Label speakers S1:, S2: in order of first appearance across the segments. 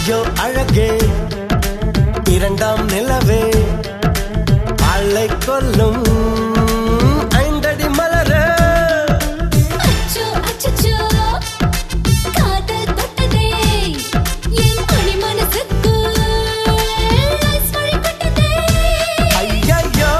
S1: ஐயோ அழகே இரண்டாம் நிலவே அலை கொல்லும் ஐந்தடி மலரே
S2: அச்சோ அச்சச்சோ காதல் தொட்டதே என் மணி மனசுக்கு ஐஸ் மழை கொட்டதே
S1: ஐயையோ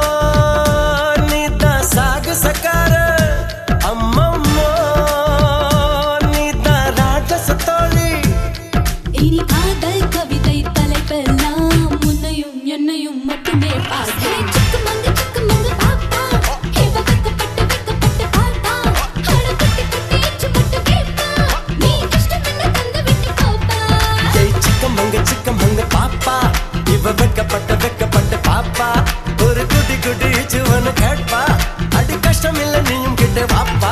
S1: நீதான் சாகசக்கார அம்மம்மோ நீதான் ராட்சச தோழி
S2: இனி காதல் கவிதை தலைப்பெல்லாம் உன்னையும் என்னையும் மட்டுமே பார்த்தேன் சிக்குமங்கு சிக்குமங்கு பாப்பா இவ வெக்கப்பட்டு வெக்கப்பட்டு பார்த்தா அட குட்டி குட்டி எச்சு மட்டும் கேட்பா நீ இஷ்டம் என்ன தந்து விட்டு போப்பா
S1: ஏய் சிக்கமங்க சிக்கமங்க பாப்பா இவ வெக்கப்பட்ட வெக்கப்பட்ட பாப்பா ஒரு குட்டி குட்டி சிவனு கேட்பா அடி கஷ்டம் இல்ல நீயும் கிட்ட வாப்பா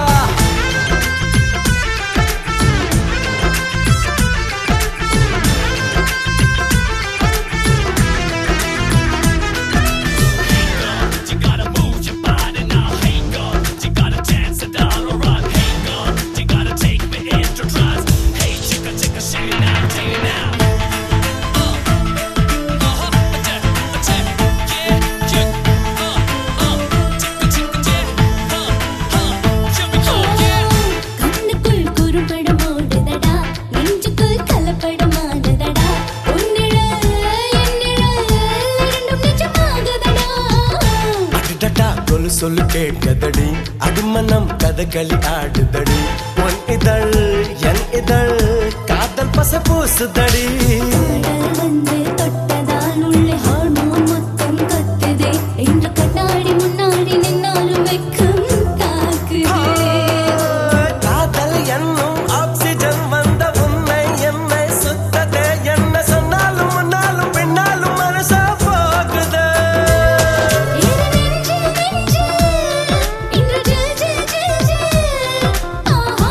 S3: You gotta move your body now, hey God. You gotta dance it down, alright, hey God. You gotta take me into trance. Hey, chicka, chicka, shake it now, take it now. Uh, uh-huh, attack, attack, yeah, yeah, uh, uh, chicka, chicka, yeah, uh, uh, here we go, yeah.
S2: கண்ணுக்குள் குறும்படம் ஓடுதடா நெஞ்சுக்குள் கலப்படமானதடா உன்னிழல் என்னிழல் இரண்டும் நிஜமாகுதடா
S1: அடடா கொலு சொல்லு கேட்கதடி அடிமனம் கதகளி ஆடுதடி உன் இதழ் என் இதழ் காதல் பச பூசுதடி
S2: கடல் வந்து தொட்டதால் உள்ளே ஹார்மோன் மொத்தம் கத்துதே இன்று கண்ணாடி முன்னாடி நின்னாலும் வெக்கம் தாக்குதே
S1: காதல் என்னும் ஆக்சிஜன் வந்த உன்னை என்னை சுத்ததே என்ன சொன்னாலும் முன்னாலும் பின்னாலும் மனசா போகுதே
S2: இரு நெஞ்சு நெஞ்சு இன்று ஜில் ஜில் ஜில் ஜில் ஆஹா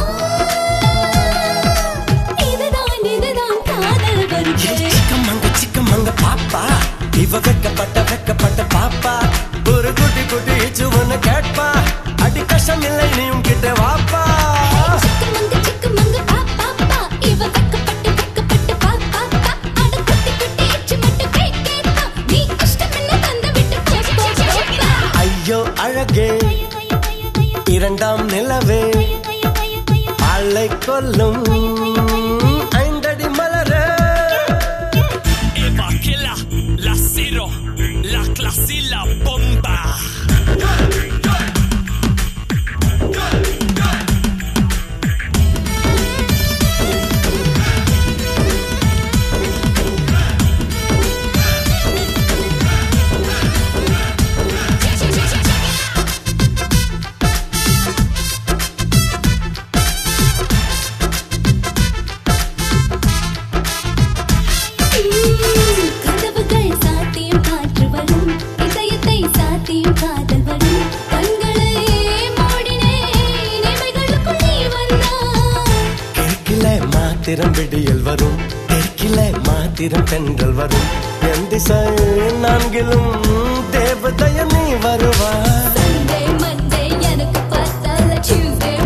S2: இதுதான் இதுதான் காதல் வருகை
S1: சிக்கமங்க சிக்கமங்க பாப்பா இவ வெக்கப்பட்ட வெக்கப்பட்ட பாப்பா ஒரு குட்டி குட்டி சுவன கேட்பா அடி கஷ்டம் இல்லை நீயும் கிட்ட வாப்பா
S2: சிக்குமங்கு சிக்குமங்கு பா பா பா இவ வெக்கப்பட்டு வெக்கப்பட்டு பா பா பா அட குட்டி குட்டி எச்சு மட்டும் கே கேப்பா நீ இஷ்டம் என்ன தந்து விட்டு போ போ போப்பா
S1: ஐயோ அழகே இரண்டாம் நிலவே அலை கொல்லும் ஐந்தடி மலரே
S3: Eva Killa, la Ciro, la clase y la bomba.
S2: கதவுகள் சாத்தியும் காற்று வரும் இதயத்தை சாத்தியும் காதல் வரும் கண்களை மூடினேன் இமைகளுக்குள் நீ வந்தாய்
S1: தெற்கில மாத்திரம் விடியல் வரும் தெற்கில மாத்திரம் தென்றல் வரும் என் திசை நான்கிலும் தேவதைய நீ வருவா
S2: Sunday, Monday எனக்கு பார்த்தால Tuesday,